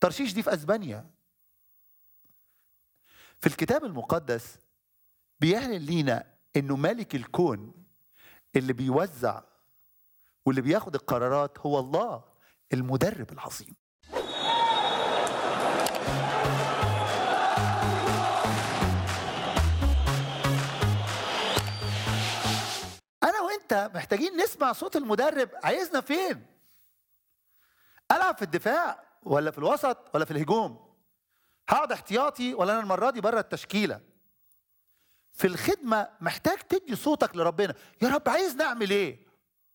ترشيش دي في اسبانيا في الكتاب المقدس بيعلن لينا انه مالك الكون اللي بيوزع واللي بياخد القرارات هو الله المدرب العظيم انا وانت محتاجين نسمع صوت المدرب عايزنا فين العب في الدفاع ولا في الوسط ولا في الهجوم هقعد احتياطي ولا انا المره دي بره التشكيله في الخدمه محتاج تدي صوتك لربنا يا رب عايز نعمل ايه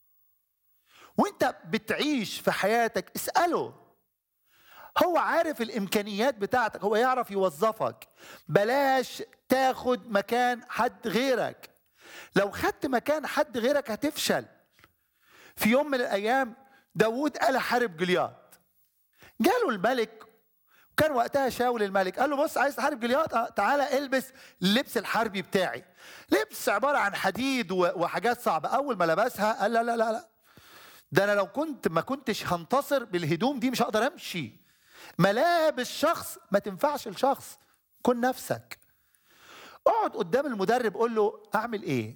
وانت بتعيش في حياتك اساله هو عارف الامكانيات بتاعتك هو يعرف يوظفك بلاش تاخد مكان حد غيرك لو خدت مكان حد غيرك هتفشل في يوم من الايام داوود قال حارب جليات جاله الملك وكان وقتها شاول الملك قال له بص عايز تحارب جليات آه تعالى البس اللبس الحربي بتاعي لبس عباره عن حديد وحاجات صعبه اول ما لبسها قال لا لا لا لا ده انا لو كنت ما كنتش هنتصر بالهدوم دي مش هقدر امشي ملابس شخص ما تنفعش لشخص كن نفسك اقعد قدام المدرب قول له اعمل ايه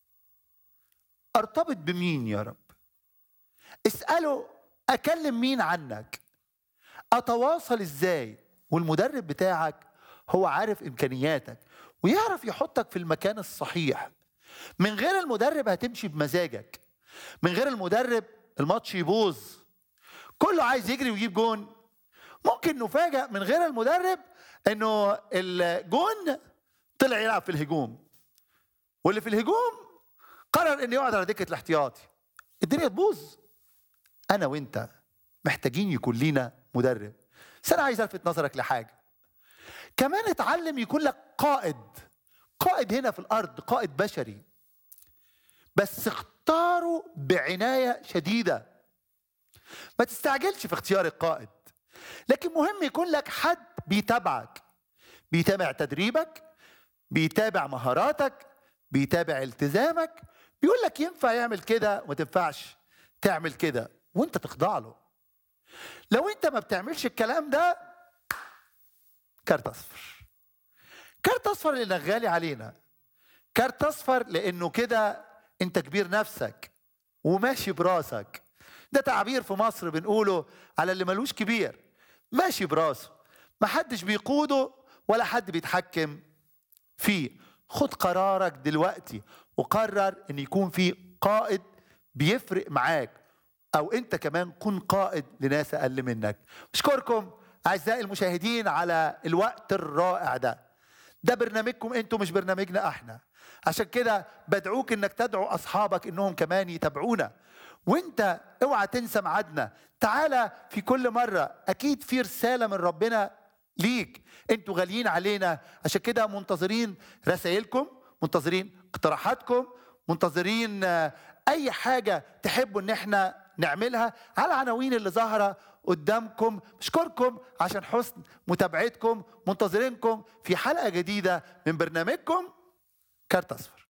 ارتبط بمين يا رب اساله اكلم مين عنك اتواصل ازاي والمدرب بتاعك هو عارف امكانياتك ويعرف يحطك في المكان الصحيح من غير المدرب هتمشي بمزاجك من غير المدرب الماتش يبوظ كله عايز يجري ويجيب جون ممكن نفاجأ من غير المدرب انه الجون طلع يلعب في الهجوم واللي في الهجوم قرر انه يقعد على دكه الاحتياطي الدنيا تبوظ انا وانت محتاجين يكون لينا مدرب بس انا عايز الفت نظرك لحاجه كمان اتعلم يكون لك قائد قائد هنا في الارض قائد بشري بس اختاره بعنايه شديده ما تستعجلش في اختيار القائد لكن مهم يكون لك حد بيتابعك بيتابع تدريبك بيتابع مهاراتك بيتابع التزامك بيقول لك ينفع يعمل كده وما تنفعش تعمل كده وانت تخضع له لو انت ما بتعملش الكلام ده كارت اصفر كارت اصفر اللي غالي علينا كارت اصفر لانه كده انت كبير نفسك وماشي براسك ده تعبير في مصر بنقوله على اللي ملوش كبير ماشي براسه ما حدش بيقوده ولا حد بيتحكم فيه خد قرارك دلوقتي وقرر ان يكون في قائد بيفرق معاك او انت كمان كن قائد لناس اقل منك اشكركم اعزائي المشاهدين على الوقت الرائع ده ده برنامجكم انتوا مش برنامجنا احنا عشان كده بدعوك انك تدعو اصحابك انهم كمان يتابعونا وانت اوعى تنسى ميعادنا تعالى في كل مره اكيد في رساله من ربنا ليك انتوا غاليين علينا عشان كده منتظرين رسائلكم منتظرين اقتراحاتكم منتظرين اي حاجه تحبوا ان احنا نعملها على العناوين اللي ظاهره قدامكم بشكركم عشان حسن متابعتكم منتظرينكم في حلقه جديده من برنامجكم كارت اصفر